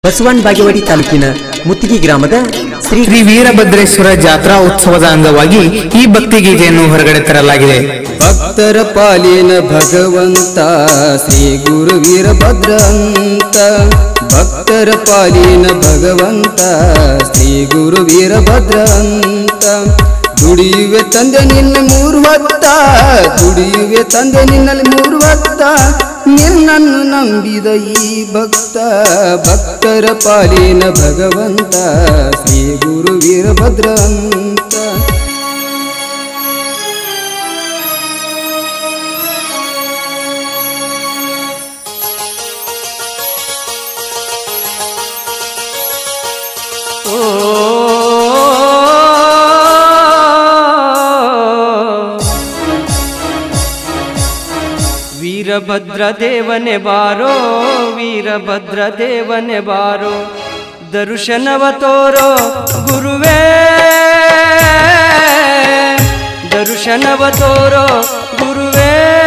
ಬಸವನ್ ಬಾಗೇವಾಡಿ ತಾಲೂಕಿನ ಮುತ್ತಿಗೆ ಗ್ರಾಮದ ಶ್ರೀ ಶ್ರೀ ವೀರಭದ್ರೇಶ್ವರ ಜಾತ್ರಾ ಉತ್ಸವದ ಅಂಗವಾಗಿ ಈ ಭಕ್ತಿಗೀತೆಯನ್ನು ಹೊರಗಡೆ ತರಲಾಗಿದೆ ಭಕ್ತರ ಪಾಲಿನ ಭಗವಂತ ಶ್ರೀ ಗುರು ವೀರಭದ್ರ ಅಂತ ಭಕ್ತರ ಪಾಲಿನ ಭಗವಂತ ಶ್ರೀ ಗುರು ವೀರಭದ್ರ ಅಂತ ದುಡಿಯುವೆ ತಂದೆ ನಿನ್ನ ಮೂರು ಹೊತ್ತ ದುಡಿಯುವೆ ತಂದೆ ನಿನ್ನಲ್ಲಿ ಮೂರು ಹೊತ್ತ ನಿನ್ನನ್ನು ನಂಬಿದ ಈ ಭಕ್ತ ಭಕ್ತರ ಪಾಲಿನ ಭಗವಂತ ಶ್ರೀ ಗುರು ವೀರಭದ್ರ ಅಂತ ವೀರಭದ್ರ ದೇವನೆ ಬಾರೋ ವೀರಭದ್ರ ದೇವನೆ ಬಾರೋ ದರ್ಶನವ ತೋರೋ ಗುರುವೇ ದರ್ಶನವ ತೋರೋ ಗುರುವೇ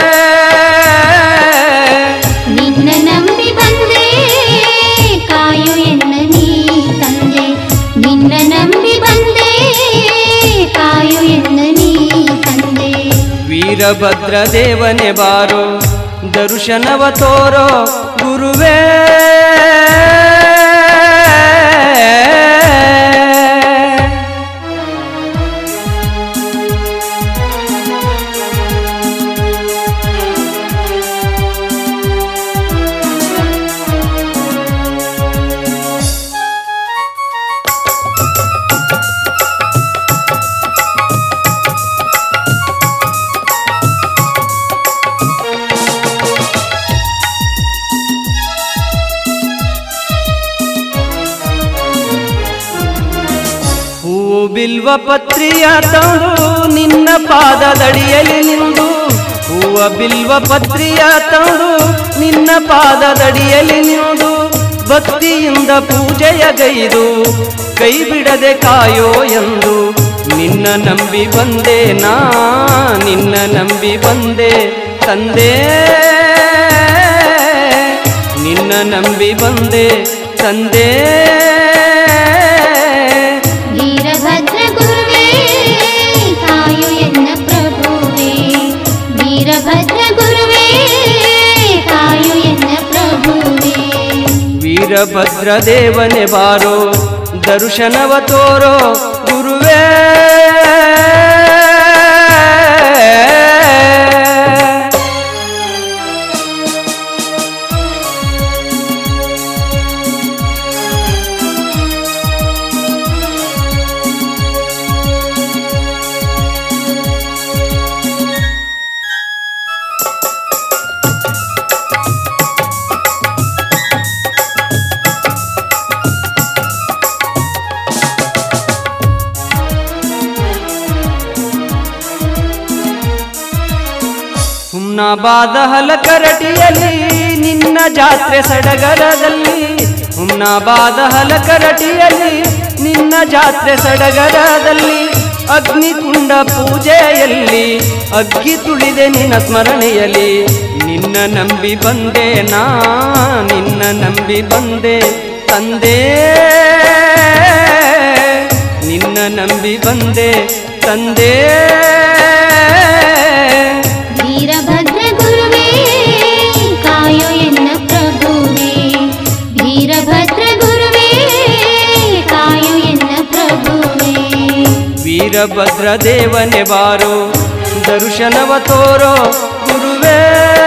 ನಿನ್ನ ನಂಬಿ ಬಂದೆ ಕಾಯು ಎನ್ನ ನೀ ತಂದೆ ನಿನ್ನ ನಂಬಿ ಬಂದೆ ಕಾಯು ಎನ್ನ ನೀ ತಂದೆ ವೀರಭದ್ರ ದೇವನೆ ಬಾರೋ ದರ್ಶನವ ತೋರೋ ಗುರುವೇ ಹೂವು ಬಿಲ್ವ ಪತ್ರಿಯ ತಂದು ನಿನ್ನ ಪಾದದಡಿಯಲ್ಲಿ ನಿಂದು ಹೂವ ಬಿಲ್ವ ಪತ್ರಿಯ ತಂದು ನಿನ್ನ ಪಾದದಡಿಯಲ್ಲಿ ನಿಂದು ಭಕ್ತಿಯಿಂದ ಪೂಜೆಯ ಗೈದು ಕೈ ಬಿಡದೆ ಕಾಯೋ ಎಂದು ನಿನ್ನ ನಂಬಿ ಬಂದೆ ನಾ ನಿನ್ನ ನಂಬಿ ಬಂದೆ ತಂದೆ ನಿನ್ನ ನಂಬಿ ಬಂದೆ ತಂದೆ ವೀರಭದ್ರ ಗುರುವೇ ಕಾಯು ಎನ್ನ ಪ್ರಭುವೇ ವೀರಭದ್ರ ಗುರುವೇ ಕಾಯು ಎನ್ನ ಪ್ರಭುವೇ ವೀರಭದ್ರ ದೇವನೆ ಬಾರೋ ದರ್ಶನವ ತೋರೋ ಗುರುವೇ ಹುಮ್ನಾಬಾದ ಹಲಕರಟಿಯಲ್ಲಿ ನಿನ್ನ ಜಾತ್ರೆ ಸಡಗರದಲ್ಲಿ ಹುಮ್ನಾಬಾದ ಹಲಕರಟಿಯಲ್ಲಿ ನಿನ್ನ ಜಾತ್ರೆ ಸಡಗರದಲ್ಲಿ ಅಗ್ನಿಕುಂಡ ಪೂಜೆಯಲ್ಲಿ ಅಗ್ಗಿ ತುಳಿದೆ ನಿನ್ನ ಸ್ಮರಣೆಯಲ್ಲಿ ನಿನ್ನ ನಂಬಿ ಬಂದೆ ನಾ ನಿನ್ನ ನಂಬಿ ಬಂದೆ ತಂದೆ ನಿನ್ನ ನಂಬಿ ಬಂದೆ ತಂದೆ ವೀರಭದ್ರ ಗುರುವೇ ಕಾಯು ಎನ್ನ ಪ್ರಭುವೇ ವೀರಭದ್ರ ಗುರುವೇ ಕಾಯು ಎನ್ನ ಪ್ರಭುವೇ ವೀರಭದ್ರ ದೇವನೆ ಬಾರೋ ದರ್ಶನವ ತೋರೋ ಗುರುವೇ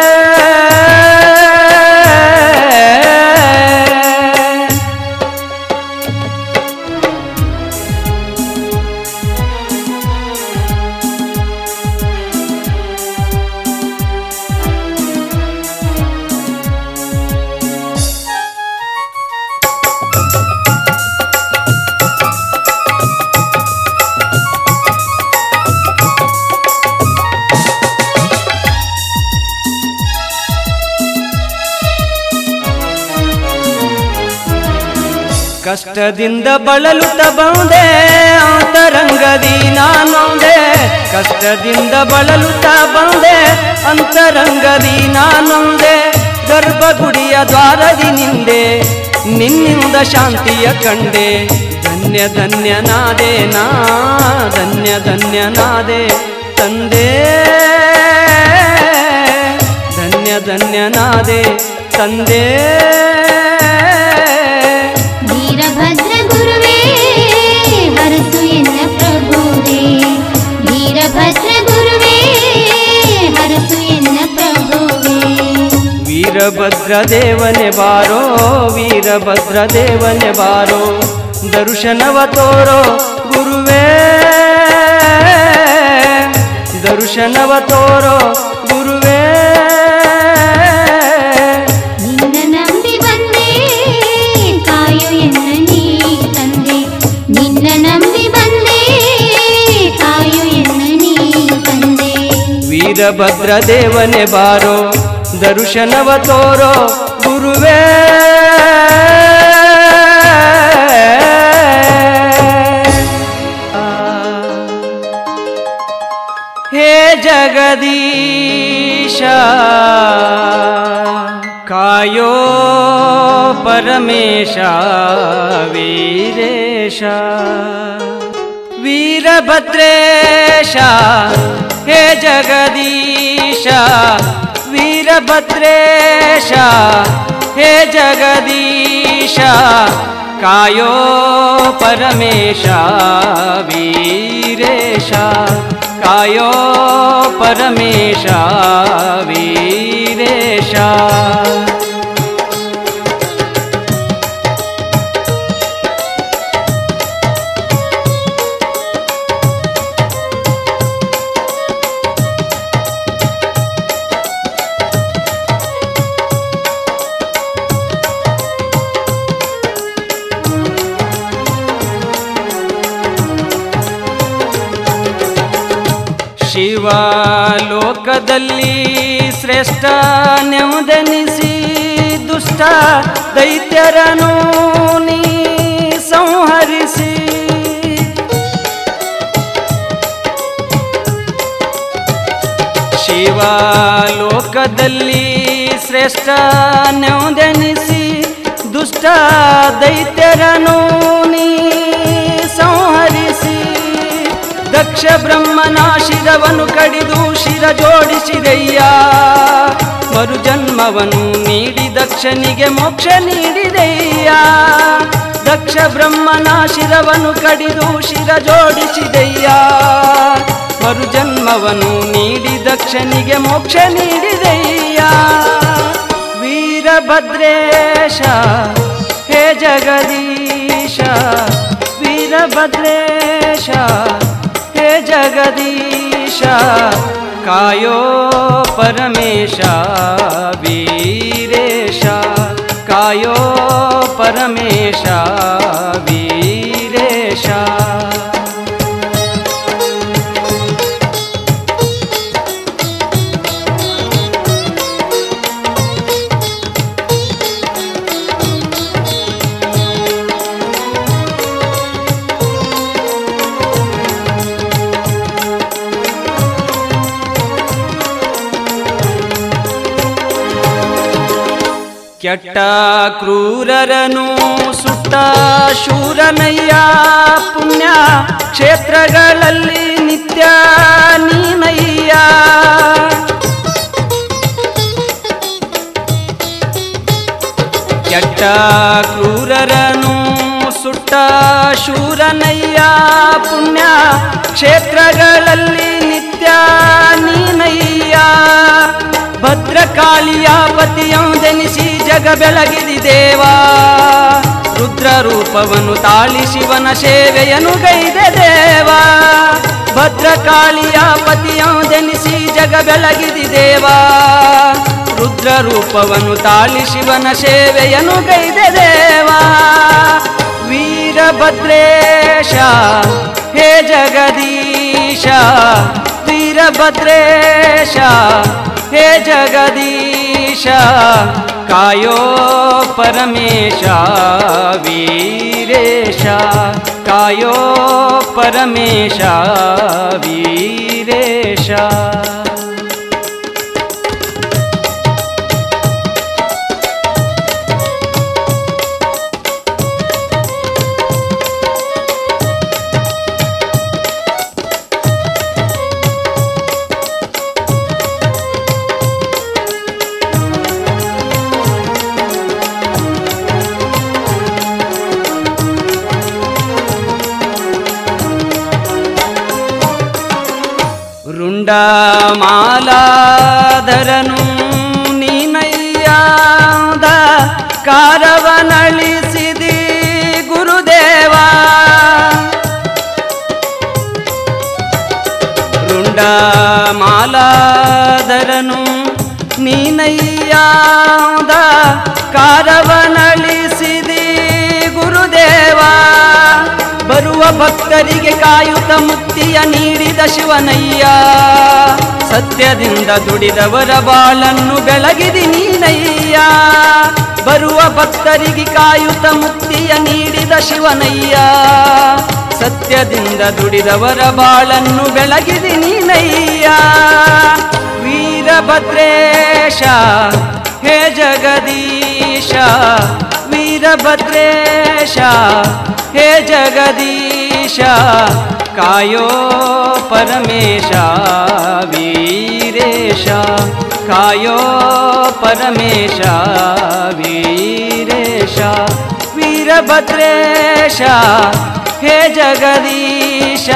ಕಷ್ಟದಿಂದ ಬಳಲುತ್ತ ಬಂದೆ ಅಂತರಂಗದಿ ನಾನೊಂದೆ ಕಷ್ಟದಿಂದ ಬಳಲುತ್ತ ಬಂದೆ ಅಂತರಂಗದಿ ನಾನೊಂದೆ ಗರ್ಭಗುಡಿಯ ದ್ವಾರದಿ ನಿಂದೆ ನಿನ್ನಿಂದ ಶಾಂತಿಯ ಕಂಡೆ ಧನ್ಯ ಧನ್ಯನಾದೆ ನಾ ಧನ್ಯ ಧನ್ಯನಾದೆ ತಂದೆ ಧನ್ಯ ಧನ್ಯನಾದೆ ತಂದೆ ವೀರಭದ್ರ ಗುರುವೇ ಹರಸು ಎನ್ನ ಪ್ರಭುವೇ ವೀರಭದ್ರ ಗುರುವೇ ಹರಸು ಎನ್ನ ಪ್ರಭುವೇ ವೀರಭದ್ರ ದೇವನೆ ಬಾರೋ ವೀರಭದ್ರ ದೇವನೆ ಬಾರೋ ದರ್ಶನವ ತೋರೋ ಗುರುವೇ ದರ್ಶನವ ತೋರೋ ಗುರುವೇ ನಿನ್ನ ನಂಬಿ ಬಂದೆ ಕಾಯು ಎನ್ನ ನೀ ತಂದೆ ನಿನ್ನ ನಂಬಿ ಬಂದೆ ಕಾಯು ಎನ್ನ ನೀ ತಂದೆ ವೀರಭದ್ರ ದೇವನೆ ಬಾರೋ ದರ್ಶನವ ತೋರೋ ಗುರುವೇ ಹೇ ಜಗದೀಶ ಕಾಯೋ ಪರಮೇಶ ವೀರೇಶ ವೀರಭದ್ರೇಶ ಹೇ ಜಗದೀಶ ವೀರಭದ್ರೇಶ ಹೇ ಜಗದೀಶ ಕಾಯೋ ಪರಮೇಶ ವೀರೇಶ ಕಾಯೋ ಪರಮೇಶ ವೀರೇಶ ಶಿವ ಲೋಕದಲ್ಲಿ ಶ್ರೇಷ್ಠ ನೆಮ್ಮದೆನಿಸಿ ದುಷ್ಟ ದೈತ್ಯರನು ನೀ ಸಂಹರಿಸಿ ಶಿವ ಲೋಕದಲ್ಲಿ ಶ್ರೇಷ್ಠ ನೆಮ್ಮದೆನಿಸಿ ದುಷ್ಟ ದೈತ್ಯರನು ನೀ ಸಂಹರಿಸಿ ದಕ್ಷ ಬ್ರಹ್ಮನ ಶಿರವನ್ನು ಕಡಿದು ಶಿರ ಜೋಡಿಸಿದಯ್ಯ ಮರುಜನ್ಮವನ್ನು ನೀಡಿ ದಕ್ಷನಿಗೆ ಮೋಕ್ಷ ನೀಡಿದಯ್ಯ ದಕ್ಷ ಬ್ರಹ್ಮನ ಶಿರವನ್ನು ಕಡಿದು ಶಿರ ಜೋಡಿಸಿದಯ್ಯ ಮರುಜನ್ಮವನ್ನು ನೀಡಿ ದಕ್ಷನಿಗೆ ಮೋಕ್ಷ ನೀಡಿದಯ್ಯ ವೀರಭದ್ರೇಶ ಹೇ ಜಗದೀಶ ವೀರಭದ್ರೇಶ ಹೇ ಜಗದೀಶ ಕಾಯೋ ಪರಮೇಶ ವೀರೇಶ ಕಾಯೋ ಪರಮೇಶ ವೀರೇಶ ಕೆಟ್ಟ ಕ್ರೂರರನು ಸುಟ್ಟ ಶೂರನಯ್ಯ ಪುಣ್ಯ ಕ್ಷೇತ್ರಗಳಲ್ಲಿ ನಿತ್ಯ ನೀನಯ್ಯ ಕೆಟ್ಟ ಕ್ರೂರರನು ಸುಟ್ಟ ಶೂರನಯ್ಯ ಪುಣ್ಯ ಕ್ಷೇತ್ರಗಳಲ್ಲಿ ನಿತ್ಯ ನೀನಯ್ಯ ಭದ್ರಕಾಳಿಯ ಪತಿಯೊಂದೆನಿಸಿ ಜಗ ಬೆಳಗಿದಿ ದೇವಾ ರುದ್ರ ರೂಪವನ್ನು ತಾಳಿ ಶಿವನ ಸೇವೆಯನ್ನು ಗೈದೆ ದೇವಾ ಭದ್ರಕಾಳಿಯ ಪತಿಯೊಂದೆನಿಸಿ ಜಗ ಬೆಳಗಿದಿ ದೇವಾ ರುದ್ರ ರೂಪವನ್ನು ತಾಳಿ ಶಿವನ ಸೇವೆಯನ್ನು ಗೈದೆ ದೇವಾ ವೀರಭದ್ರೇಶ ಹೇ ಜಗದೀಶ ವೀರಭದ್ರೇಶ ಹೇ ಜಗದೀಶ ಕಾಯೋ ಪರಮೇಶ ವೀರೇಶ ಕಾಯೋ ಪರಮೇಶ ವೀರೇಶ ರುಂಡಮಾಲಾಧರನು ನೀನಯ್ಯಾದ ಕಾರವನಳಿಸಿದಿ ಗುರುದೇವ ರುಂಡಮಾಲಾಧರನು ನೀನಯ್ಯಾದ ಕಾರವನಳಿಸಿದಿ ಗುರುದೇವ ಬರುವ ಭಕ್ತರಿಗೆ ಕಾಯುತ್ತ ಮುಕ್ತಿಯ ನೀಡಿದ ಶಿವನಯ್ಯ ಸತ್ಯದಿಂದ ದುಡಿದವರ ಬಾಳನ್ನು ಬೆಳಗಿದಿ ನೀನಯ್ಯ ಬರುವ ಭಕ್ತರಿಗೆ ಕಾಯುತ್ತ ಮುಕ್ತಿಯ ನೀಡಿದ ಶಿವನಯ್ಯ ಸತ್ಯದಿಂದ ದುಡಿದವರ ಬಾಳನ್ನು ಬೆಳಗಿದಿ ನೀನಯ್ಯ ವೀರಭದ್ರೇಶ ಹೇ ಜಗದೀಶ ವೀರಭದ್ರೇಶ ಹೇ ಜಗದೀಶ ಕಾಯೋ ಪರಮೇಶ ವೀರೇಶ ಕಾಯೋ ಪರಮೇಶ ವೀರೇಶ ವೀರಭದ್ರೇಶ ಹೇ ಜಗದೀಶ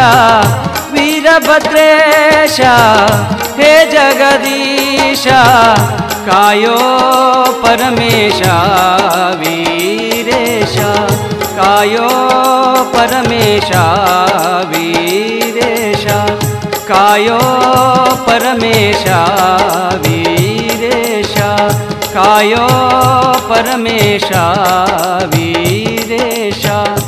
ವೀರಭದ್ರೇಶ ಹೇ ಜಗದೀಶ ಕಾಯೋ ಪರಮೇಶ ವೀರೇಶ ಕಾಯೋ ಪರಮೇಶ ವೀರೇಶ ಕಾಯೋ ಪರಮೇಶ ವೀರೇಶ ಕಾಯೋ ಪರಮೇಶ ವೀರೇಶ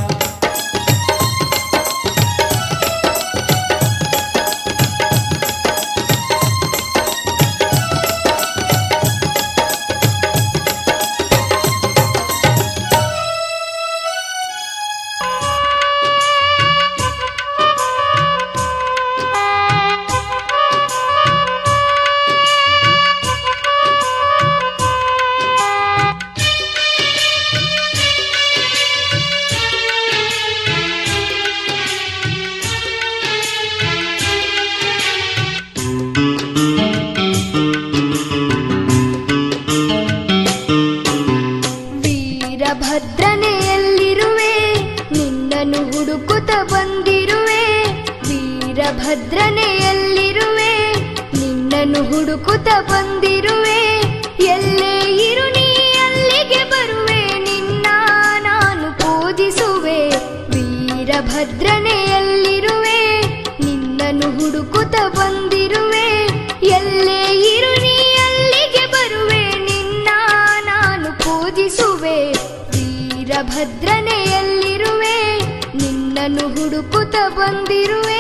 ವೀರಭದ್ರನೆಯಲ್ಲಿರುವೆ ನಿನ್ನನ್ನು ಹುಡುಕುತ್ತ ಬಂದಿರುವೆ ವೀರಭದ್ರನೆಯಲ್ಲಿರುವೆ ನಿನ್ನನ್ನು ಹುಡುಕುತ್ತ ಬಂದಿರುವೆ ಎಲ್ಲೇ ಇರು ನೀ ಅಲ್ಲಿಗೆ ಬರುವೆ ನಿನ್ನ ನಾನು ಪೂಜಿಸುವೆ ವೀರಭದ್ರನೆಯಲ್ಲಿರುವೆ ನಿನ್ನನ್ನು ಹುಡುಕುತ್ತ ಬಂದಿರುವೆ ಎಲ್ಲೇ ಇರು ನೀ ಅಲ್ಲಿಗೆ ಬರುವೆ ನಿನ್ನ ನಾನು ಪೂಜಿಸುವೆ ವೀರಭದ್ರನೆಯಲ್ಲಿರುವೆ ನಿನ್ನನ್ನು ಹುಡುಕುತ್ತ ಬಂದಿರುವೆ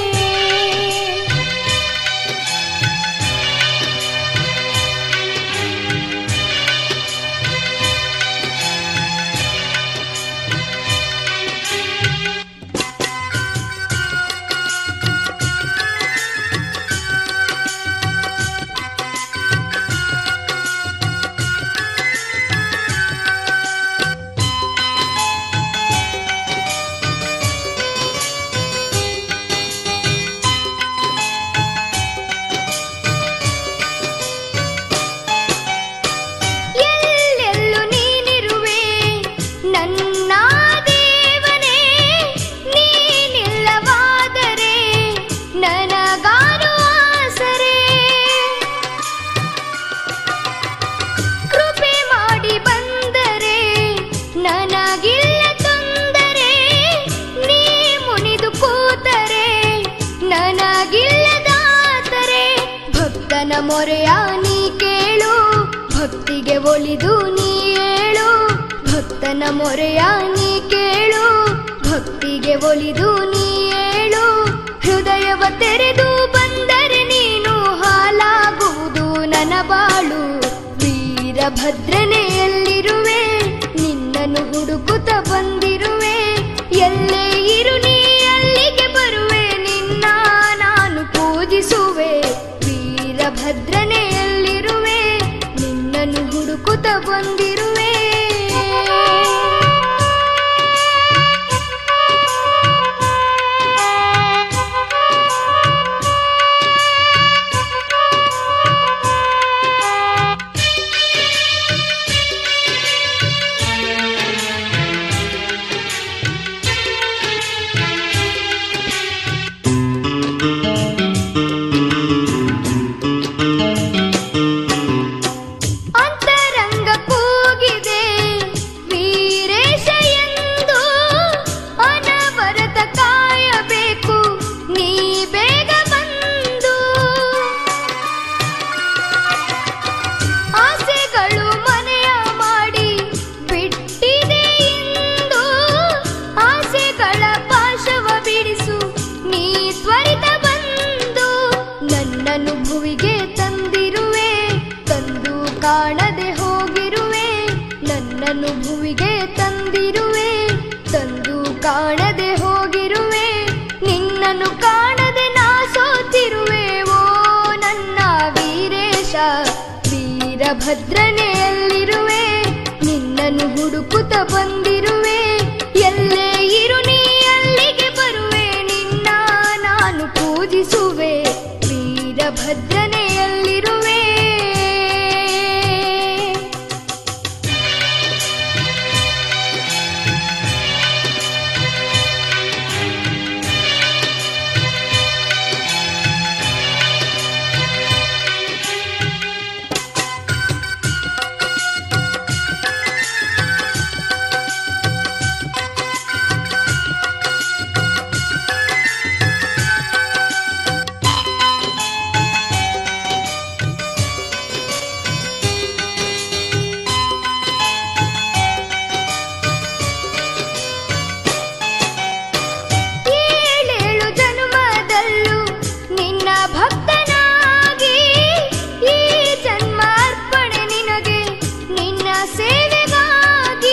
ಎಲ್ಲೆಲ್ಲೂ ನೀನಿರುವೆ ನನ್ನ ದೇವನೇ ನೀನಿಲ್ಲವಾದರೆ ನನಗಾರು ಆಸರೆ ಕೃಪೆ ಮಾಡಿ ಬಂದರೆ ನನಗಿಲ್ಲ ತೊಂದರೆ ನೀ ಮುನಿದು ಕೂತರೆ ನನಗಿಲ್ಲದಾದರೆ ಭಕ್ತನ ಮೊರೆಯ ನೀ ಕೇಳು ಭಕ್ತಿಗೆ ಒಲಿದು ನೀ ಏಳು ಭಕ್ತನ ಮೊರೆಯ ನೀ ಕೇಳು ಭಕ್ತಿಗೆ ಒಲಿದು ನೀ ಏಳು ಹೃದಯವ ತೆರೆದು ಬಂದರೆ ನೀನು ಹಾಲಾಗುವುದು ನನ್ನ ಬಾಳು ವೀರಭದ್ರನೆಯಲ್ಲಿರುವೆ ನಿನ್ನನ್ನು ಹುಡುಕುತ್ತ ಬಂದಿರುವೆ ಎಲ್ಲೇ ಇರು ನೀ ಅಲ್ಲಿಗೆ ಬರುವೆ ನಿನ್ನ ನಾನು ಪೂಜಿಸುವೆ ವೀರಭದ್ರನೆಯಲ್ಲಿರುವೆ ನಿನ್ನನ್ನು ಹುಡುಕುತ್ತ ಬಂದಿರುವೆ ವೀರಭದ್ರನೆಯಲ್ಲಿರುವೆ ನಿನ್ನನ್ನು ಹುಡುಕುತ್ತ ಬಂದಿರುವೆ ಎಲ್ಲೇ ಇರು ನೀ ಅಲ್ಲಿಗೆ ಬರುವೆ ನಿನ್ನ ನಾನು ಪೂಜಿಸುವೆ ವೀರಭದ್ರನೆಯಲ್ಲಿರುವೆ ಏಳೇಳು ಜನ್ಮದಲ್ಲೂ ನಿನ್ನ ಭಕ್ತನಾಗಿ ಈ ಜನ್ಮ ಅರ್ಪಣೆ ನಿನಗೆ ನಿನ್ನ ಸೇವೆಗಾಗಿ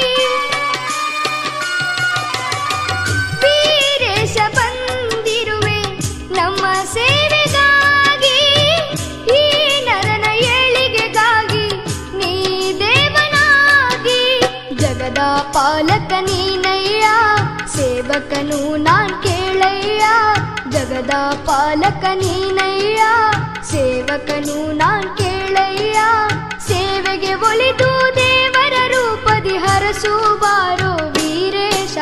ವೀರೇಶ ಬಂದಿರುವೆ ನಮ್ಮ ಸೇವೆಗಾಗಿ ಈ ನರನ ಏಳಿಗೆಗಾಗಿ ನೀ ದೇವನಾಗಿ ಜಗದ ಪಾಲಕ ನೀನಯ್ಯ ಸೇವಕನು ನಾನ್ ಕೇಳಯ್ಯ ಜಗದ ಪಾಲಕ ನೀನಯ್ಯ ಸೇವಕನು ನಾನ್ ಕೇಳಯ್ಯ ಸೇವೆಗೆ ಒಲಿದು ದೇವರ ರೂಪದಿ ಹರಸು ಬಾರೋ ವೀರೇಶ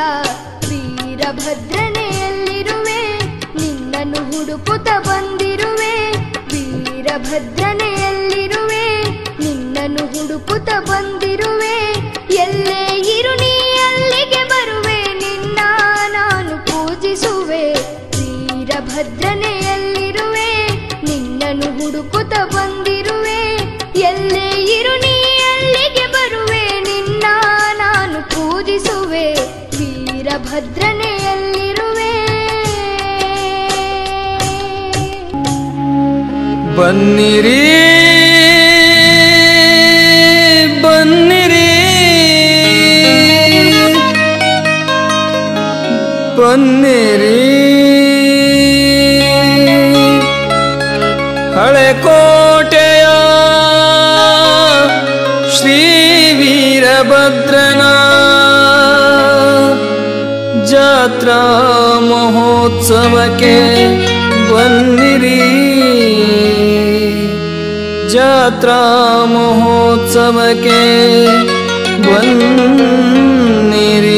ವೀರಭದ್ರನೆಯಲ್ಲಿರುವೆ ನಿನ್ನನ್ನು ಹುಡುಕುತ್ತ ಬಂದಿರುವೆ ವೀರಭದ್ರನೆಯಲ್ಲಿರುವೆ ನಿನ್ನನ್ನು ಹುಡುಕುತ್ತ ಬಂದಿರುವೆ ಎಲ್ಲೇ ಇರು ನೀ ಅಲ್ಲಿಗೆ ಬರುವೆ ನಿನ್ನ ನಾನು ಪೂಜಿಸುವೆ ವೀರಭದ್ರನೆಯಲ್ಲಿರುವೆ ನಿನ್ನನ್ನು ಹುಡುಕುತ್ತ ಬಂದಿರುವೆ ಎಲ್ಲೇ ಇರು ನೀ ಅಲ್ಲಿಗೆ ಬರುವೆ ನಿನ್ನ ನಾನು ಪೂಜಿಸುವೆ ವೀರಭದ್ರನೆಯಲ್ಲಿರುವೆ ಬನ್ನಿರಿ ಬನ್ನಿರಿ ಬನ್ನಿರಿ ಹಳೆ ಕೋಟೆಯ ಶ್ರೀ ವೀರಭದ್ರನ ಜಾತ್ರಾ ಮಹೋತ್ಸವಕ್ಕೆ ಬನ್ನಿರಿ ಜಾತ್ರಾ ಮಹೋತ್ಸವಕ್ಕೆ ಬನ್ನಿರಿ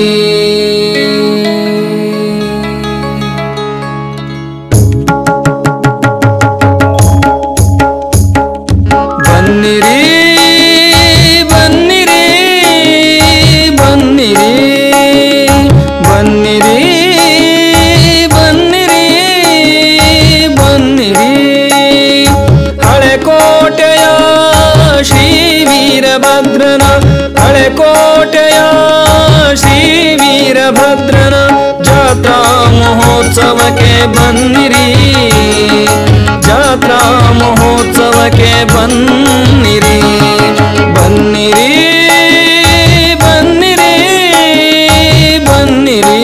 ಬನ್ನಿರಿ ಬನ್ನಿರಿ ಬನ್ನಿರಿ ಬನ್ನಿರಿ ಬನ್ನಿರಿ ಬನ್ನಿರಿ ಹಳೆ ಕೋಟೆಯ ಶ್ರೀ ವೀರಭದ್ರನ ಹಳೆ ಕೋಟೆಯ ಶ್ರೀ ವೀರಭದ್ರನ ಜಾತ್ರಾ ಮಹೋತ್ಸವಕ್ಕೆ ಬನ್ನಿರಿ ಜಾತ್ರಾ ಮಹೋತ್ಸವಕ್ಕೆ ಬನ್ನಿರಿ ಬನ್ನಿರಿ ಬನ್ನಿರಿ ಬನ್ನಿರಿ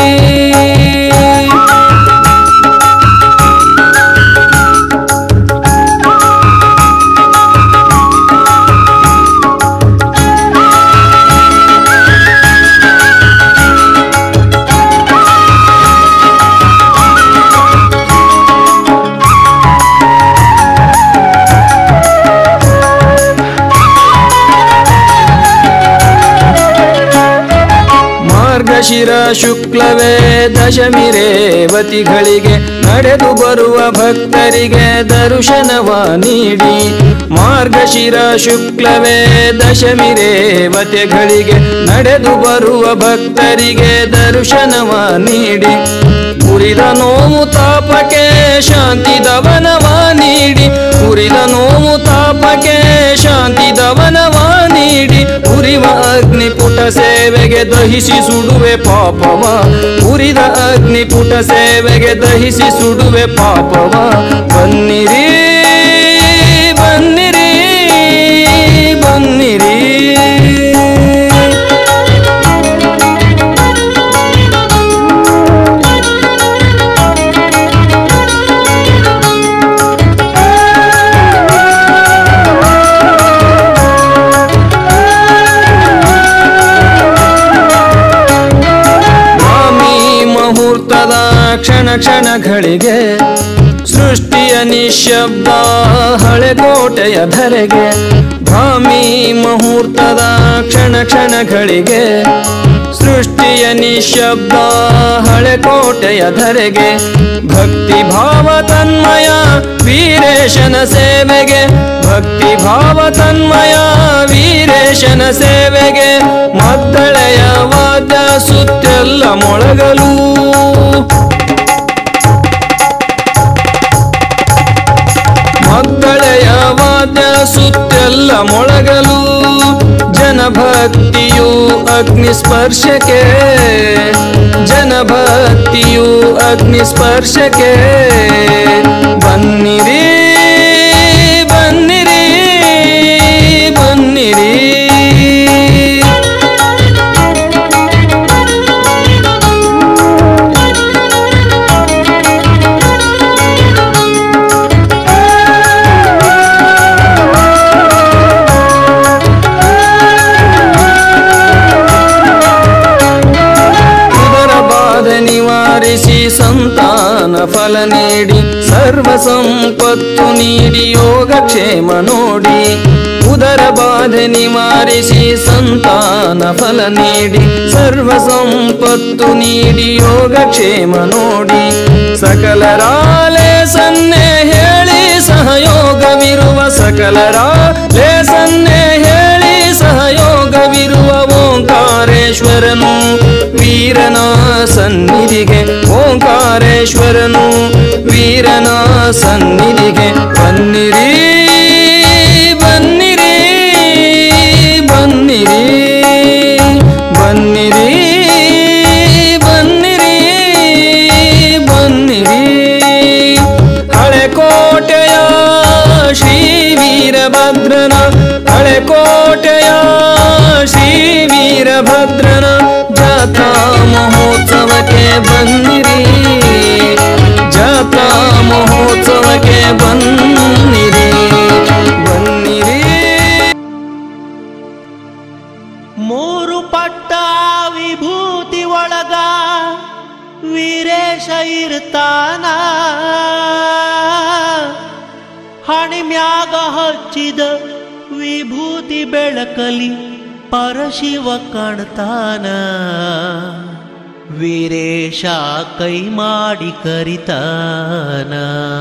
ಮಾರ್ಗಶಿರ ಶುಕ್ಲವೇ ದಶಮಿ ರೇವತಿಗಳಿಗೆ ನಡೆದು ಬರುವ ಭಕ್ತರಿಗೆ ದರ್ಶನವ ನೀಡಿ ಮಾರ್ಗಶಿರ ಶುಕ್ಲವೇ ದಶಮಿ ರೇವತಿಗಳಿಗೆ ನಡೆದು ಬರುವ ಭಕ್ತರಿಗೆ ದರ್ಶನವ ನೀಡಿ ಉರಿದ ನೋವು ತಾಪಕ್ಕೆ ಶಾಂತಿ ದವನವ ನೀಡಿ ಉರಿದ ನೋವು ತಾಪಕ್ಕೆ ಶಾಂತಿ ದವನವ ನೀಡಿ ಉರಿವ ಅಗ್ನಿಪುಟ ಸೇವೆಗೆ ದಹಿಸಿ ಸುಡುವೆ ಪಾಪವ ಉರಿದ ಅಗ್ನಿಪುಟ ಸೇವೆಗೆ ದಹಿಸಿ ಸುಡುವೆ ಪಾಪವ ಬನ್ನಿರಿ ಬನ್ನಿರಿ ಬನ್ನಿರಿ ಮುಹೂರ್ತದ ಕ್ಷಣ ಕ್ಷಣಗಳಿಗೆ ಸೃಷ್ಟಿಯ ನಿಶಬ್ದ ಹಳೆಕೋಟೆಯ ಧರೆಗೆ ಧಾಮಿ ಮುಹೂರ್ತದ ಕ್ಷಣ ಕ್ಷಣಗಳಿಗೆ ಸೃಷ್ಟಿಯ ನಿಶಬ್ದ ಹಳೆಕೋಟೆಯ ಧರೆಗೆ ಭಕ್ತಿ ಭಾವ ತನ್ಮಯ ವೀರೇಶನ ಸೇವೆಗೆ ಭಕ್ತಿ ಭಾವ ತನ್ಮಯ ವೀರೇಶನ ಸೇವೆಗೆ ಮದ್ದಳೆಯ ವಾದ್ಯ ಸುತ್ತೆಲ್ಲ ಮೊಳಗಲು ಮಕ್ಕಳೆಯ ವಾದ್ಯ ಸುತ್ತೆಲ್ಲ ಮೊಳಗಲು ಜನಭಕ್ತಿಯು ಅಗ್ನಿ ಸ್ಪರ್ಶಕ್ಕೆ ಜನಭಕ್ತಿಯು ಅಗ್ನಿ ಸ್ಪರ್ಶಕ್ಕೆ ಬನ್ನಿರಿ ಬನ್ನಿರಿ ಬನ್ನಿರಿ ಉದರ ಬಾಧೆ ನಿವಾರಿಸಿ ಸಂತಾನ ಫಲ ನೀಡಿ ಸರ್ವ ಸಂಪತ್ತು ನೀಡಿ ಯೋಗಕ್ಷೇಮ ನೋಡಿ ಉದರ ಬಾಧೆ ನಿವಾರಿಸಿ ಸಂತಾನ ಫಲ ನೀಡಿ ಸರ್ವ ಸಂಪತ್ತು ನೀಡಿ ಯೋಗಕ್ಷೇಮ ನೋಡಿ ಸಕಲರಾಲೆ ಸನ್ನೆ ಹೇಳಿ ಸಹಯೋಗವಿರುವ ಸಕಲರಾಲೆ ಸನ್ನೆ ಹೇಳಿ ಸಹಯೋಗವಿರುವ ಓಂಕಾರೇಶ್ವರನು ವೀರನ ಸನ್ನಿಧಿಗೆ ಓಂಕಾರೇಶ್ವರನು ವೀರನ ಸನ್ನಿಧಿಗೆ ಬನ್ನಿರಿ ಬನ್ನಿರಿ ಬನ್ನಿರಿ ಬನ್ನಿರಿ ಬನ್ನಿರಿ ಬನ್ನಿರಿ ಹಳೆ ಕೋಟೆಯ ಶ್ರೀ ವೀರಭದ್ರನ ಹಳೆ ಕೋಟೆಯ ಶ್ರೀ ವೀರಭದ್ರನ ಜಾತ್ರಾ ಮಹೋತ್ಸವಕ್ಕೆ ಬನ್ನಿರಿ ಜಾತ್ರಾ ಮಹೋತ್ಸವಕ್ಕೆ ಬನ್ನಿರಿ ಬನ್ನಿರಿ ಮೂರು ಪಟ್ಟ ವಿಭೂತಿ ಒಳಗ ವೀರೇಶ ಇರ್ತಾನ ಹಣಿಮ್ಯಾಗ ಹಚ್ಚಿದ ವಿಭೂತಿ ಬೆಳಕಲಿ ಪರಶಿವ ಕಾಣ್ತಾನ ವೀರೇಶ ಕೈ ಮಾಡಿ ಕರಿತಾನ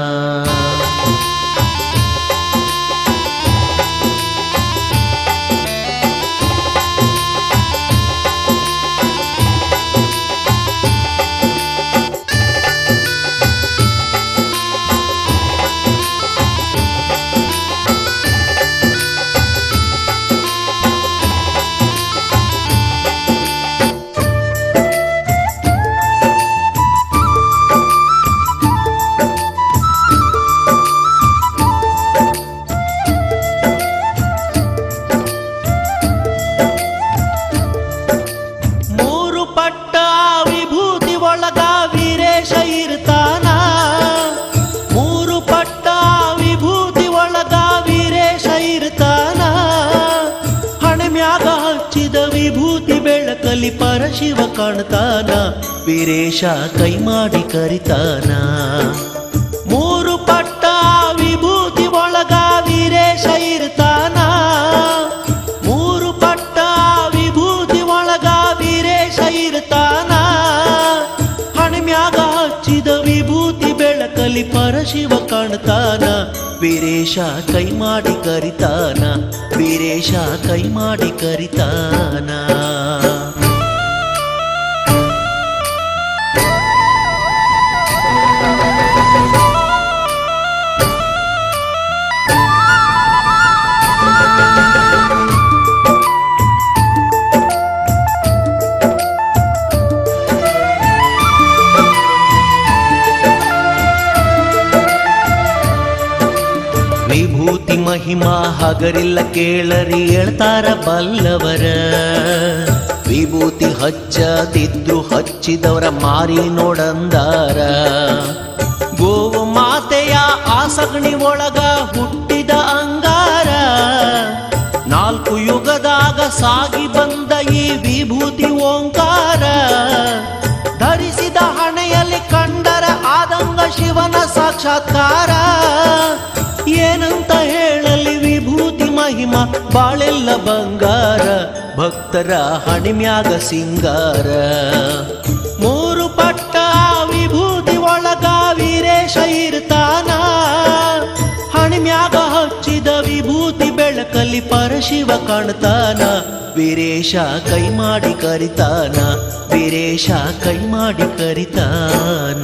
ಮೂರು ಪಟ್ಟ ವಿಭೂತಿ ಒಳಗ ವೀರೇಶ ಇರ್ತಾನ ಮೂರು ಪಟ್ಟ ವಿಭೂತಿ ಒಳಗ ವೀರೇಶ ಇರ್ತಾನ ಹಣಮ್ಯಾಗ ಹಚ್ಚಿದ ವಿಭೂತಿ ಬೆಳಕಲಿ ಪರಶಿವ ಕಾಣ್ತಾನ ವೀರೇಶ ಕೈ ಮಾಡಿ ಕರಿತಾನ ಮೂರು ಪಟ್ಟ ವಿಭೂತಿ ಒಳಗ ವೀರೇಶ ಇರ್ತಾನ ಮೂರು ಪಟ್ಟ ವಿಭೂತಿ ಒಳಗ ವೀರೇಶ ಇರ್ತಾನ ಹಣಮ್ಯಾಗ ಹಚ್ಚಿದ ವಿಭೂತಿ ಬೆಳಕಲಿ ಪರಶಿವ ಕಾಣ್ತಾನ ವೀರೇಶ ಕೈ ಮಾಡಿ ಕರಿತಾನ ವೀರೇಶ ಕೈ ಮಾಡಿ ಕರಿತಾನ ವಿಭೂತಿ ಮಹಿಮಾ ಹಗರಿಲ್ಲ ಕೇಳರಿ ಹೇಳ್ತಾರ ಬಲ್ಲವರ ವಿಭೂತಿ ಹಚ್ಚದಿದ್ರು ಹಚ್ಚಿದವರ ಮಾರಿ ನೋಡಂದಾರ ಗೋವು ಮಾತೆಯ ಆಸಗಣಿ ಒಳಗ ಹುಟ್ಟಿದ ಅಂಗಾರ ನಾಲ್ಕು ಯುಗದಾಗ ಸಾಗಿ ಬಂದ ಈ ವಿಭೂತಿ ಓಂಕಾರ ಧರಿಸಿದ ಹಣೆಯಲ್ಲಿ ಶಿವನ ಸಾಕ್ಷಾತ್ಕಾರ ಏನಂತ ಹೇಳಲಿ ವಿಭೂತಿ ಮಹಿಮಾ ಬಾಳೆಲ್ಲ ಬಂಗಾರ ಭಕ್ತರ ಹಣಿಮ್ಯಾಗ ಸಿಂಗಾರ ಮೂರು ಪಟ್ಟ ವಿಭೂತಿ ಒಳಗ ವೀರೇಶ ಇರ್ತಾನ ಹಣಿಮ್ಯಾಗ ಹಚ್ಚಿದ ವಿಭೂತಿ ಬೆಳಕಲ್ಲಿ ಪರಶಿವ ಕಾಣ್ತಾನ ವೀರೇಶ ಕೈ ಮಾಡಿ ಕರಿತಾನ ವೀರೇಶ ಕೈ ಮಾಡಿ ಕರಿತಾನ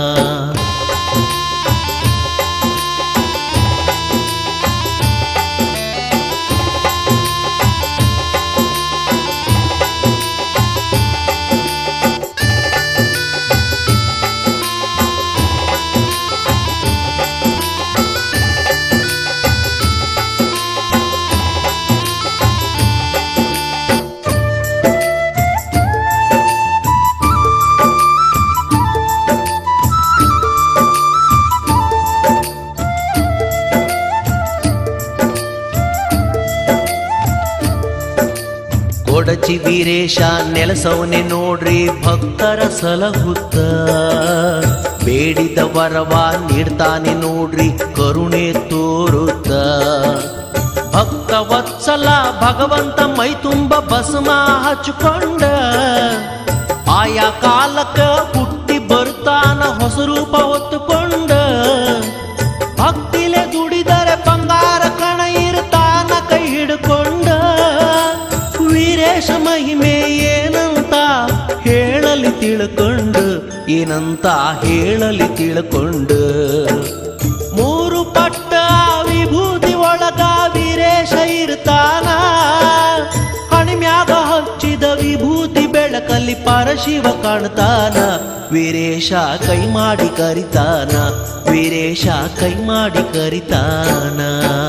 ಕೊಡಚಿ ವೀರೇಶ ನೆಲಸವನೆ ನೋಡ್ರಿ ಭಕ್ತರ ಸಲಹುತ್ತ ಬೇಡಿದ ವರವ ನೀಡ್ತಾನೆ ನೋಡ್ರಿ ಕರುಣೆ ತೋರುತ್ತ ಭಕ್ತ ವತ್ಸಲ ಭಗವಂತ ಮೈ ತುಂಬ ಭಸ್ಮ ಹಚ್ಕೊಂಡ ಆಯಾ ಕಾಲಕ್ಕ ಹುಟ್ಟಿ ಬರ್ತಾನ ಹೊಸ ರೂಪ ಹೊತ್ತುಕೊಂಡ ಭಕ್ತಿಲೆ ದುಡಿದರೆ ಬಂಗಾರ ಕಣ ಇರ್ತಾನ ಕೈ ಹಿಡ್ಕೊಂಡ ವೀರೇಶ ಮಹಿಮೆ ಏನಂತ ಹೇಳಲಿ ತಿಳ್ಕೊಂಡು ಏನಂತ ಹೇಳಲಿ ತಿಳ್ಕೊಂಡು ಮೂರು ಪಟ್ಟ ವಿಭೂತಿ ಒಳಗ ವೀರೇಶ ಇರ್ತಾನ ಹಣಿಮ್ಯಾಗ ಹಚ್ಚಿದ ವಿಭೂತಿ ಬೆಳಕಲ್ಲಿ ಪರಶಿವ ಕಾಣ್ತಾನ ವೀರೇಶ ಕೈ ಮಾಡಿ ಕರಿತಾನ ವೀರೇಶ ಕೈ ಮಾಡಿ ಕರಿತಾನ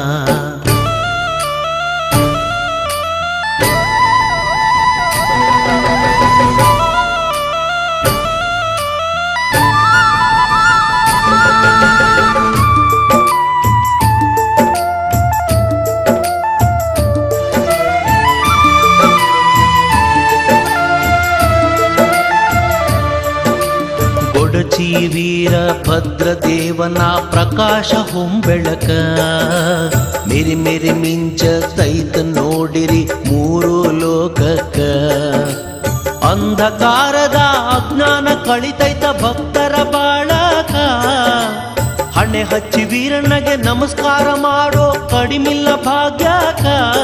ಗೊಡಚಿ ವೀರ ಭದ್ರ ದೇವನ ಪ್ರಕಾಶ ಹೊಂಬೆಳಕ ಮಿರಿ ಮಿರಿ ಮಿಂಚ ತೈತ ನೋಡಿರಿ ಮೂರು ಲೋಕಕ್ಕ ಅಂಧಕಾರದ ಅಜ್ಞಾನ ಕಳಿತೈತ ಭಕ್ತರ ಬಾಳಕ ಹಣೆ ಹಚ್ಚಿ ವೀರಣ್ಣಗೆ ನಮಸ್ಕಾರ ಮಾಡೋ ಕಡಿಮಿಲ್ಲ ಭಾಗ್ಯಕ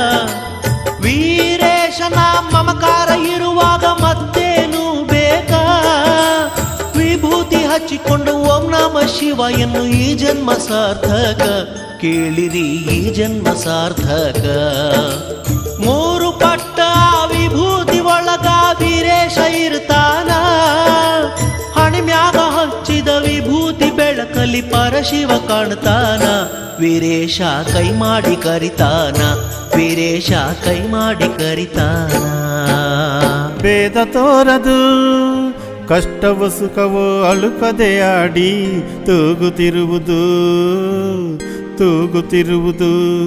ವೀರೇಶನ ಮಮಕಾರ ಇರುವಾಗ ಮತ್ತೇನು ಬೇಕಾ ವಿಭೂತಿ ಹಚ್ಚಿಕೊಂಡು ಓಂ ನಮ ಶಿವ ಎನ್ನು ಈ ಜನ್ಮ ಸಾರ್ಥಕ ಕೇಳಿರಿ ಈ ಜನ್ಮ ಸಾರ್ಥಕ ಮೂರು ಪಟ್ಟ ವಿಭೂತಿ ಒಳಗ ವೀರೇಶ ಇರ್ತಾನ ಹಣಿಮ್ಯಾಗ ಹಚ್ಚಿದ ವಿಭೂತಿ ಬೆಳಕಲಿ ಪರಶಿವ ಕಾಣ್ತಾನ ವೀರೇಶ ಕೈ ಮಾಡಿ ಕರಿತಾನ ವೀರೇಶ ಕೈ ಮಾಡಿ ಕರಿತಾನ ಭೇದ ತೋರದು ಕಷ್ಟವು ಸುಖವು ಅಳುಕದೆ ಆಡಿ ತೂಗುತ್ತಿರುವುದು ತೂಗುತ್ತಿರುವುದು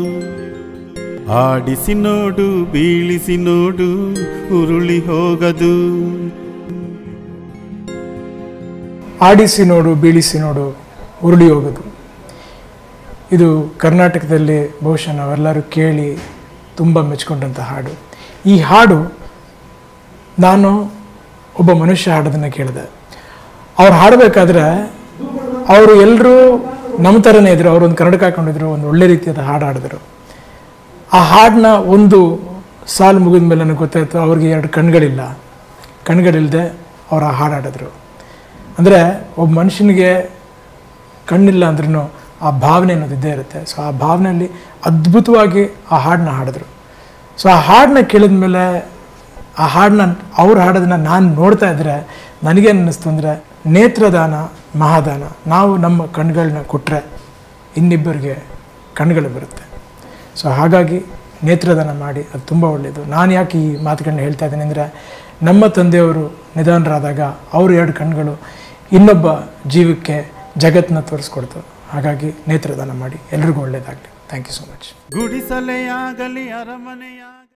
ಆಡಿಸಿ ನೋಡು ಬೀಳಿಸಿ ನೋಡು ಉರುಳಿ ಹೋಗದು ಆಡಿಸಿ ನೋಡು ಬೀಳಿಸಿ ನೋಡು ಉರುಳಿ ಹೋಗೋದು ಇದು ಕರ್ನಾಟಕದಲ್ಲಿ ಬಹುಶಃ ನಾವೆಲ್ಲರೂ ಕೇಳಿ ತುಂಬ ಮೆಚ್ಕೊಂಡಂಥ ಹಾಡು ಈ ಹಾಡು ನಾನು ಒಬ್ಬ ಮನುಷ್ಯ ಹಾಡೋದನ್ನು ಕೇಳಿದೆ ಅವ್ರು ಹಾಡಬೇಕಾದ್ರೆ ಅವರು ಎಲ್ಲರೂ ನಮ್ಮ ಥರನೇ ಇದ್ರು ಅವರು ಒಂದು ಕನ್ನಡಕ ಹಾಕೊಂಡಿದ್ರು ಒಂದು ಒಳ್ಳೆ ರೀತಿಯಾದ ಹಾಡು ಹಾಡಿದ್ರು ಆ ಹಾಡನ್ನ ಒಂದು ಸಾಲು ಮುಗಿದ ಮೇಲೆ ನನಗೆ ಗೊತ್ತಾಯ್ತು ಅವ್ರಿಗೆ ಎರಡು ಕಣ್ಗಳಿಲ್ಲ ಕಣ್ಗಳಿಲ್ಲದೆ ಅವ್ರು ಆ ಹಾಡು ಹಾಡಿದ್ರು ಅಂದರೆ ಒಬ್ಬ ಮನುಷ್ಯನಿಗೆ ಕಣ್ಣಿಲ್ಲ ಅಂದ್ರೂ ಆ ಭಾವನೆ ಅನ್ನೋದು ಇದ್ದೇ ಇರುತ್ತೆ ಸೊ ಆ ಭಾವನೆಯಲ್ಲಿ ಅದ್ಭುತವಾಗಿ ಆ ಹಾಡನ್ನ ಹಾಡಿದ್ರು ಸೊ ಆ ಹಾಡನ್ನ ಕೇಳಿದ ಮೇಲೆ ಆ ಹಾಡನ್ನ ಅವ್ರು ಹಾಡೋದನ್ನ ನಾನು ನೋಡ್ತಾ ಇದ್ದರೆ ನನಗೇನು ಅನ್ನಿಸ್ತು ಅಂದರೆ ನೇತ್ರದಾನ ಮಹಾದಾನ ನಾವು ನಮ್ಮ ಕಣ್ಗಳನ್ನ ಕೊಟ್ಟರೆ ಇನ್ನಿಬ್ಬರಿಗೆ ಕಣ್ಗಳು ಬರುತ್ತೆ ಸೊ ಹಾಗಾಗಿ ನೇತ್ರದಾನ ಮಾಡಿ ಅದು ತುಂಬ ಒಳ್ಳೆಯದು ನಾನು ಯಾಕೆ ಈ ಮಾತುಗಳನ್ನ ಹೇಳ್ತಾ ಇದ್ದೀನಿ ಅಂದರೆ ನಮ್ಮ ತಂದೆಯವರು ನಿಧನರಾದಾಗ ಅವ್ರ ಎರಡು ಕಣ್ಗಳು ಇನ್ನೊಬ್ಬ ಜೀವಕ್ಕೆ ಜಗತ್ತನ್ನ ತೋರಿಸ್ಕೊಡ್ತು ಹಾಗಾಗಿ ನೇತ್ರದಾನ ಮಾಡಿ ಎಲ್ರಿಗೂ ಒಳ್ಳೆಯದಾಗಲಿ ಥ್ಯಾಂಕ್ ಯು ಸೊ ಮಚ್ ಗುಡಿಸಲೆಯಾಗಲಿ ಅರಮನೆಯಾಗಲಿ